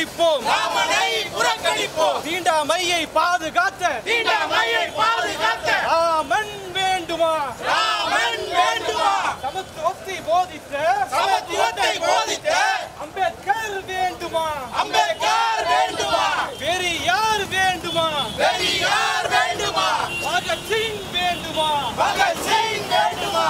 புறக்கணிப்போம் ராமனை புறக்கணிப்போம் தீண்டாமையை பாதுகாத்த தீண்டாமையை பாதுகாத்த ராமன் வேண்டுமா ராமன் வேண்டுமா சமத்துவத்தை போதித்த சமத்துவத்தை போதித்த அம்பேத்கர் வேண்டுமா அம்பேத்கர் வேண்டுமா பெரியார் வேண்டுமா பெரியார் வேண்டுமா பகத்சிங் வேண்டுமா பகத்சிங் வேண்டுமா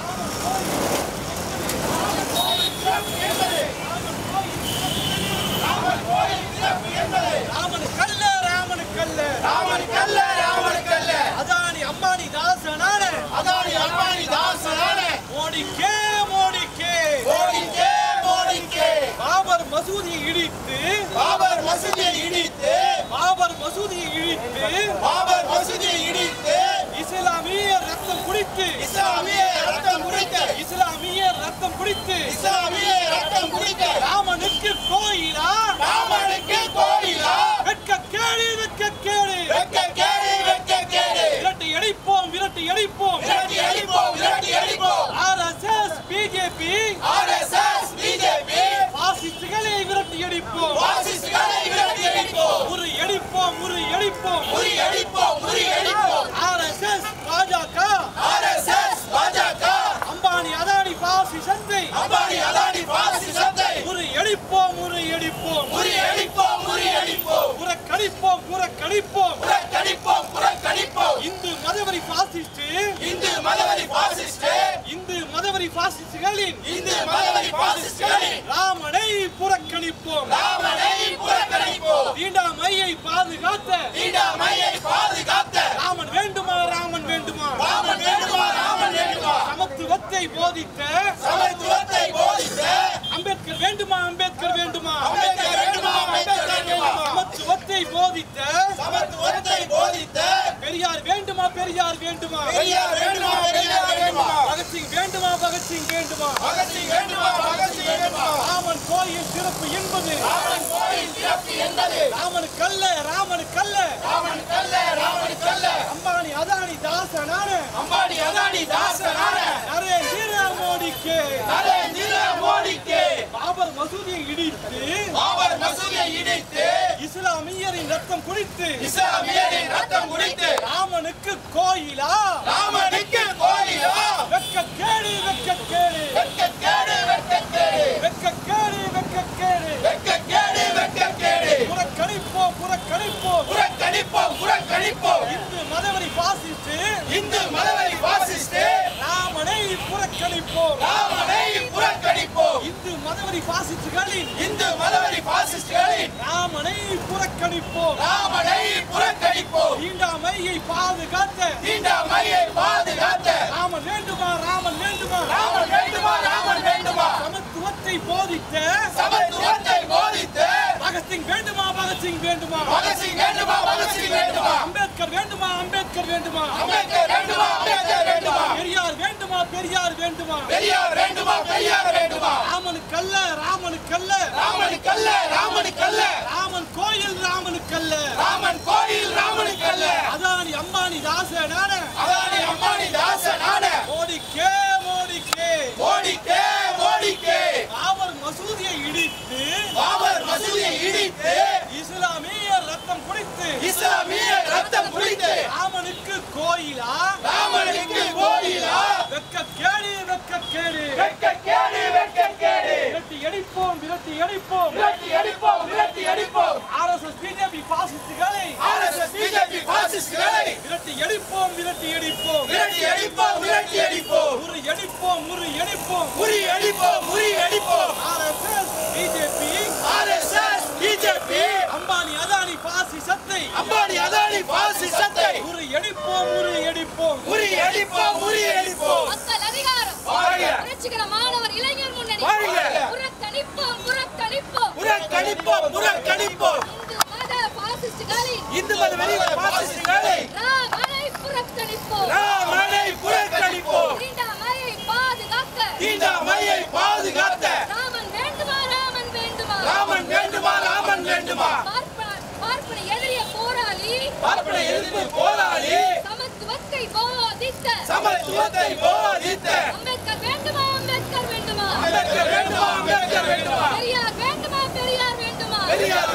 ராமனுக்கல்ல ராமனுக்கல்ல ராமனுக்கல்ல ராமனுக்கல்ல அதானி அம்பானி தாசனான அதானி அம்பானி தாசனான மோடிக்கே மோடிக்கே மோடிக்கே மோடிக்கே பாபர் மசூதியை இடித்து பாபர் மசூதியை இடித்து பாபர் மசூதியை இடித்து பாபர் மசூதியை இடித்து இஸ்லாமிய ரத்தம் குடித்து இஸ்லாமிய ரத்தம் குடித்த இஸ்லாமிய ரத்தம் குடித்து இஸ்லாமிய ரத்தம் குடித்த ராமனுக்கு கோயிலா ராமனுக்கு கோயிலா வெட்க கேடு வெட்க கேடு வெட்க கேடு வெட்க கேடு விரட்டி அடிப்போம் விரட்டி அடிப்போம் விரட்டி அடிப்போம் விரட்டி அடிப்போம் ஆர்எஸ்எஸ் பிஜேபி ஆர்எஸ்எஸ் பிஜேபி பாசிஸ்டுகளை விரட்டி அடிப்போம் பாசிஸ்டுகளை விரட்டி அடிப்போம் முறி அடிப்போம் முறி அடிப்போம் முறி அடிப்போம் முறி அடிப்போம் ஆர்எஸ்எஸ் பாஜக ஆர்எஸ்எஸ் பாஜக அம்பானி அதானி பாசிசத்தை அம்பானி அதானி பாசிசத்தை முறி அடிப்போம் முறி அடிப்போம் முறி அடிப்போம் முறி அடிப்போம் புறக்கணிப்போம் புறக்கணிப்போம் புறக்கணிப்போம் புறக்கணிப்போம் இந்து மதவரி பாசிஸ்ட் இந்து மதவரி பாசிஸ்ட் இந்து மதவரி பாசிஸ்டுகளின் இந்து மதவரி பாசிஸ்டுகளின் ராமனை புறக்கணிப்போம் ராமனை புறக்கணிப்போம் தீண்டாமையை பாதுகாத்த தீண்டாமையை பாதுகாத்த ராமன் வேண்டுமா ராமன் வேண்டுமா ராமன் வேண்டுமா ராமன் வேண்டுமா சமத்துவத்தை போதித்த சமத்துவத்தை போதித்த அம்பேத்கர் வேண்டுமா அம்பேத்கர் வேண்டுமா அம்பேத்கர் வேண்டுமா அம்பேத்கர் வேண்டுமா சமத்துவத்தை போதித்த சமத்துவத்தை போதித்த பெரியார் வேண்டுமா பெரியார் வேண்டுமா பெரியார் வேண்டுமா பெரியார் வேண்டுமா பகத்சிங் வேண்டுமா பகத்சிங் வேண்டுமா பகத்சிங் வேண்டுமா பகத்சிங் வேண்டுமா ராமன் கோயில் சிறப்பு என்பது ராமன் கோயில் சிறப்பு என்பது ராமனுக்கல்ல ராமனுக்கல்ல ராமனுக்கல்ல ராமனுக்கல்ல அம்பானி அதானி தாசனான அம்பானி அதானி தாசனான நரேந்திர மோடிக்கு நரேந்திர மோடிக்கு பாபர் மசூதியை இடித்து பாபர் மசூதியை இடித்து இஸ்லாமியரின் ரத்தம் குடித்து இஸ்லாமியரின் ரத்தம் குடித்து ராமனுக்கு கோயிலா ராமனுக்கு கோயிலா வெக்க கேடு வெக்க கேடு வெட்க கேடு வெட்க கேடு வெக்க கேடு வெக்க கேடு வெட்க கேடு வெட்க கேடு புறக்கணிப்போம் புறக்கணிப்போம் புறக்கணிப்போம் புறக்கணிப்போம் இந்து மதவரி பாசிட்டு இந்து மதவரி பாசிஸ்ட் ராமனை புறக்கணிப்போம் ராமனை புறக்கணிப்போம் இந்து மதவரி பாசிஸ்டுகளின் இந்து மதவரி பாசிஸ்டுகளின் ராமனை புறக்கணிப்போம் ராமனை புறக்கணிப்போம் தீண்டாமையை பாதுகாத்த தீண்டாமையை பாதுகாத்த ராமன் வேண்டுமா ராமன் வேண்டுமா ராமன் வேண்டுமா ராமன் வேண்டுமா சமத்துவத்தை போதித்த சமத்துவத்தை போதித்த பகத்சிங் வேண்டுமா பகத்சிங் வேண்டுமா பகத்சிங் வேண்டுமா பகத்சிங் வேண்டுமா அம்பேத்கர் வேண்டுமா அம்பேத்கர் வேண்டுமா அம்பேத்கர் வேண்டுமா அம்பேத்கர் வேண்டுமா பெரியார் வேண்டுமா பெரியார் வேண்டுமா பெரியார் வேண்டுமா பெரியார் வேண்டுமா ராமனுக்கல்ல ராமனுக்கல்ல ராமனுக்கல்ல ராமனுக்கல்ல ராமன் கோயில் ராமனுக்கல்ல ராமன் கோயில் ராமனுக்கல்ல அதானி அம்பானி தாசனான அதானி அம்பானி தாசனான மோடிக்கே மோடிக்கே மோடிக்கே மோடிக்கே பாபர் மசூதியை இடித்து பாபர் மசூதியை இடித்து இஸ்லாமிய ரத்தம் குடித்து இஸ்லாமிய ரத்தம் குடித்து ராமனுக்கு கோயிலா ராமனுக்கு கோயிலா வெக்க கேடு வெக்க கேடு வெட்க கேடு வெட்க கேடு விரட்டி அடிப்போம் விரட்டி அடிப்போம் விரட்டி அடிப்போம் விரட்டி அடிப்போம் ஆர்எஸ்எஸ் பிஜேபி பாசிஸ்டுகளை ஆர்எஸ்எஸ் பிஜேபி பாசிஸ்டுகளை விரட்டி அடிப்போம் விரட்டி அடிப்போம் விரட்டி அடிப்போம் விரட்டி அடிப்போம் முறி அடிப்போம் முறி அடிப்போம் முறி அடிப்போம் முறி அடிப்போம் RSS BJP RSS BJP Ambani Adani பாசிசத்தை அம்பானி அதானி பாசிசத்தை முறி அடிப்போம் முறி அடிப்போம் முறி அடிப்போம் முறி அடிப்போம் மக்கள் அதிகாரம் வாழ்க. புரட்சிகர மாணவர் இளைஞர் முன்னணி வாழ்க. புறக்கணிப்போம் புறக்கணிப்போம் புறக்கணிப்போம் புறக்கணிப்போம் இந்து மத பாசிஸ்டுகளின் இந்து மத வெளி பாசிஸ்டுகளை ராமனை புறக்கணிப்போம் ராமனை புறக்கணிப்போம் தீண்டாமையை பாதுகாக்க தீண்டாமையை பாதுகாத்த ராமன் வேண்டுமா ராமன் வேண்டுமா ராமன் வேண்டுமா ராமன் வேண்டுமா பார்ப்பன பார்ப்பன எதிரிய போராளி பார்ப்பன எதிர்ப்பு போராளி சமத்துவத்தை போதித்த சமத்துவத்தை போதித்த அம்பேத்கர் வேண்டுமா அம்பேத்கர் வேண்டுமா அம்பேத்கர் வேண்டுமா அம்பேத்கர் வேண்டுமா பெரியார் வேண்டுமா பெரியார் வேண்டுமா பெரியார்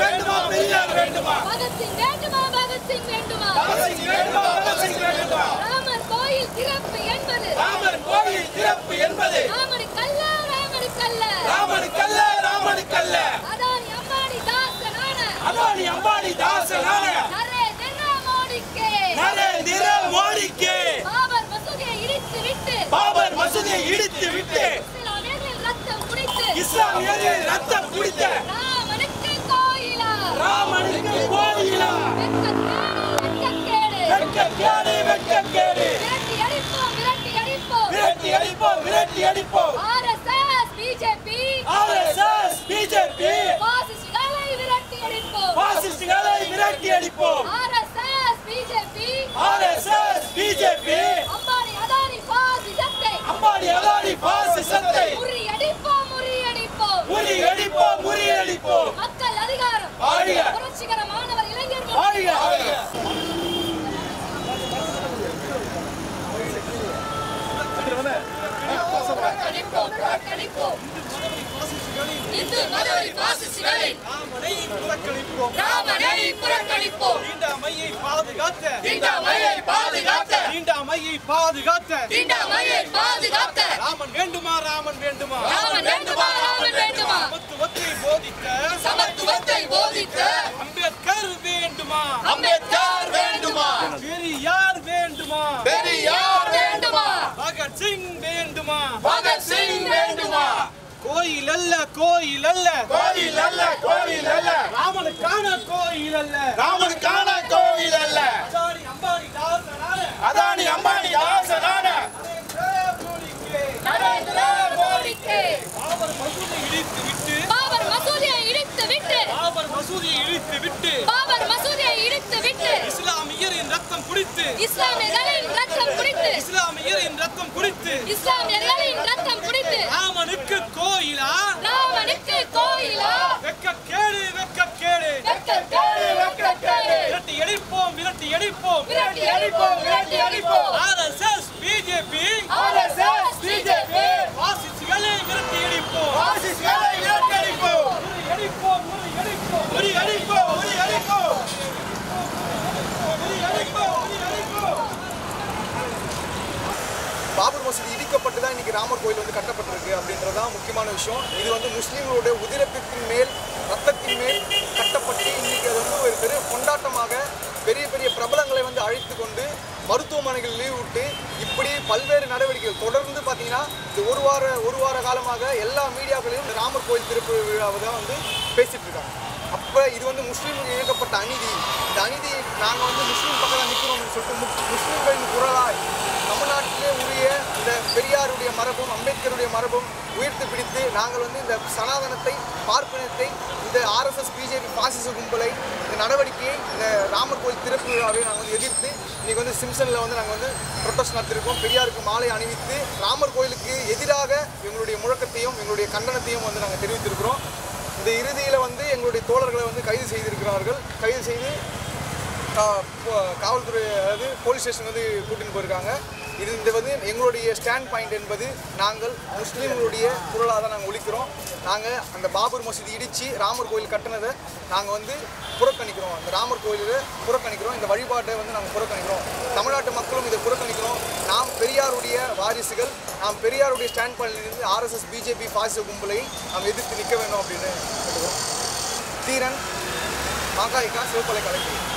வாசிக்க வேண்டுமா ராமர் கோயில் திறப்பு என்பது ராமர் கோயில் திறப்பு என்பது ராமனுக்கல்ல ராமனுக்கல்ல ராமனுக்கல்ல ராமனுக்கல்ல அதானி அம்பானி தாசனான அதானி அம்பானி தாசனான நரேந்திர மோடிக்கு நரேந்திர மோடிக்கு பாபர் மசூதியை இடித்து விட்டு பாபர் மசூதியை இடித்து விட்டு இஸ்லாமியர்களின் ரத்தம் குடித்து இஸ்லாமியர்கள் ரத்தம் குடித்த ராமனுக்கு கோயிலா ராமனுக்கு கோயிலா வெட்கக்கேடு, வெட்கக்கேடு வெட்கக்கேடு. வெட்கக்கேடு விரட்டி அடிப்போம் விரட்டி அடிப்போம் விரட்டி அடிப்போம் விரட்டி அடிப்போம் ஆர்எஸ்எஸ் பிஜேபி ஆர்எஸ்எஸ் பிஜேபி பாசிஸ்டுகளை விரட்டி அடிப்போம் பாசிஸ்டுகளை விரட்டி அடிப்போம் RSS BJP RSS BJP Ambani Adani பாசிசத்தை அம்பானி அதானி பாசிசத்தை முறியடிப்போம் முறியடிப்போம் முறியடிப்போம் முறியடிப்போம் மக்கள் அதிகாரம் வாழ்க. புரட்சிகர மாணவர் இளைஞர்கள் வாழ்க வாழ்க புறக்கணிப்போம் புறக்கணிப்போம் இந்து மதவெறி பாசிஸ்டுகளின் ராமனை புறக்கணிப்போம் ராமனை புறக்கணிப்போம் தீண்டாமையை பாதுகாத்த தீண்டாமையை பாதுகாத்த தீண்டாமையை பாதுகாத்த தீண்டாமையை பாதுகாக்க ராமன் வேண்டுமா ராமன் வேண்டுமா ராமன் வேண்டுமா ராமன் வேண்டுமா சமத்துவத்தை போதித்த சமத்துவத்தை போதித்த அம்பேத்கர் வேண்டுமா அம்பேத்கர் வேண்டுமா பெரியார் வேண்டுமா பெரியார் வேண்டுமா பகத்சிங் வேண்டுமா பகத்சிங் வேண்டுமா கோயில் அல்ல கோயில் அல்ல கோயில் அல்ல கோயில் அல்ல ராமனுக்கான கோயில் அல்ல ராமனுக்கான கோயில் அல்ல அதானி அம்பானி தாசனான அதானி அம்பானி தாசனான நரேந்திர மோடிக்கு நரேந்திர மோடிக்கு பாபர் மசூதியை இடித்து விட்டு பாபர் மசூதியை இடித்து விட்டு பாபர் மசூதியை இடித்து விட்டு பாபர் மசூதியை இடித்து விட்டு இஸ்லாமியரின் ரத்தம் குடித்து இஸ்லாமியர்களின் ரத்தம் குடித்து இஸ்லாமியரின் ரத்தம் குடித்து இஸ்லாமியர்களின் ரத்தம் குடித்து ராமனுக்கு கோயிலா ராமனுக்கு கோயிலா வெக்கக்கேடு வெக்கக்கேடு வெட்கக்கேடு வெட்கக்கேடு விரட்டி அடிப்போம் விரட்டி அடிப்போம் விரட்டி அடிப்போம் விரட்டி அடிப்போம் ஆர்எஸ்எஸ் பிஜேபி ஆர்எஸ்எஸ் பிஜேபி வாசிச்சுகளை விரட்டி அடிப்போம் பாசிஸ்டுகளை விரட்டி அடிப்போம் முறி அடிப்போம் முறி அடிப்போம் முறி அடிப்போம் முறி அடிப்போம் முறி அடிப்போம் முறி அடிப்போம் பாபர் மசூதி இடிக்கப்பட்டு தான் இன்னைக்கு ராமர் கோயில் வந்து கட்டப்பட்டிருக்கு அப்படின்றது தான் முக்கியமான விஷயம் இது வந்து முஸ்லீம்களுடைய உதிரத்தின் மேல் ரத்தத்தின் மேல் கட்டப்பட்டு இன்னைக்கு அது வந்து ஒரு பெரிய கொண்டாட்டமாக பெரிய பெரிய பிரபலங்களை வந்து அழைத்து கொண்டு மருத்துவமனைகள் லீவ் விட்டு இப்படி பல்வேறு நடவடிக்கைகள் தொடர்ந்து பார்த்தீங்கன்னா இது ஒரு வார ஒரு வார காலமாக எல்லா மீடியாக்களையும் இந்த ராமர் கோயில் திறப்பு விழாவை தான் வந்து பேசிட்டு இருக்காங்க அப்போ இது வந்து முஸ்லீம்களுக்கு இழக்கப்பட்ட அநீதி இந்த அநீதி நாங்கள் வந்து முஸ்லீம் பக்கம் தான் நிற்கிறோம்னு சொல்லிட்டு முஸ்- முஸ்லீம்களின் குரலாய் தமிழ்நாட்டிலே உரிய இந்த பெரியாருடைய மரபும் அம்பேத்கருடைய மரபும் உயர்த்தி பிடித்து நாங்கள் வந்து இந்த சனாதனத்தை பார்ப்பனத்தை இந்த ஆர்எஸ்எஸ் பிஜேபி பாசிச கும்பலை இந்த நடவடிக்கையை இந்த ராமர் கோயில் திறப்பு விழாவை நாங்கள் வந்து எதிர்த்து இன்னைக்கு வந்து சிம்சனில் வந்து நாங்கள் வந்து ப்ரொட்டஸ்ட் நடத்திருக்கோம் பெரியாருக்கு மாலை அணிவித்து ராமர் கோயிலுக்கு எதிராக எங்களுடைய முழக்கத்தையும் எங்களுடைய கண்டனத்தையும் வந்து நாங்கள் தெரிவித்திருக்கிறோம் இந்த இறுதியில் வந்து எங்களுடைய தோழர்களை வந்து கைது செய்திருக்கிறார்கள் கைது செய்து கா- போ- காவல்துறை அதாவது போலீஸ் ஸ்டேஷன் வந்து கூட்டின்னு போயிருக்காங்க இது இந்த வந்து எங்களுடைய ஸ்டாண்ட் பாயிண்ட் என்பது நாங்கள் முஸ்லீம்களுடைய குரலாக தான் நாங்கள் ஒழிக்கிறோம் நாங்கள் அந்த பாபர் மசூதி இடித்து ராமர் கோயில் கட்டினதை நாங்கள் வந்து புறக்கணிக்கிறோம் அந்த ராமர் கோயிலை புறக்கணிக்கிறோம் இந்த வழிபாட்டை வந்து நாங்கள் புறக்கணிக்கிறோம் தமிழ்நாட்டு மக்களும் இதை புறக்கணிக்கிறோம் நாம் பெரியாருடைய வாரிசுகள் நாம் பெரியாருடைய ஸ்டாண்ட் பாயிண்ட்லேருந்து ஆர்எஸ்எஸ் பிஜேபி பாசிச கும்பலை நாம் எதிர்த்து நிற்க வேண்டும் அப்படின்னு கேட்டுக்கிறோம் தீரன் மாகாய்கா சிவப்பலை கலைஞர்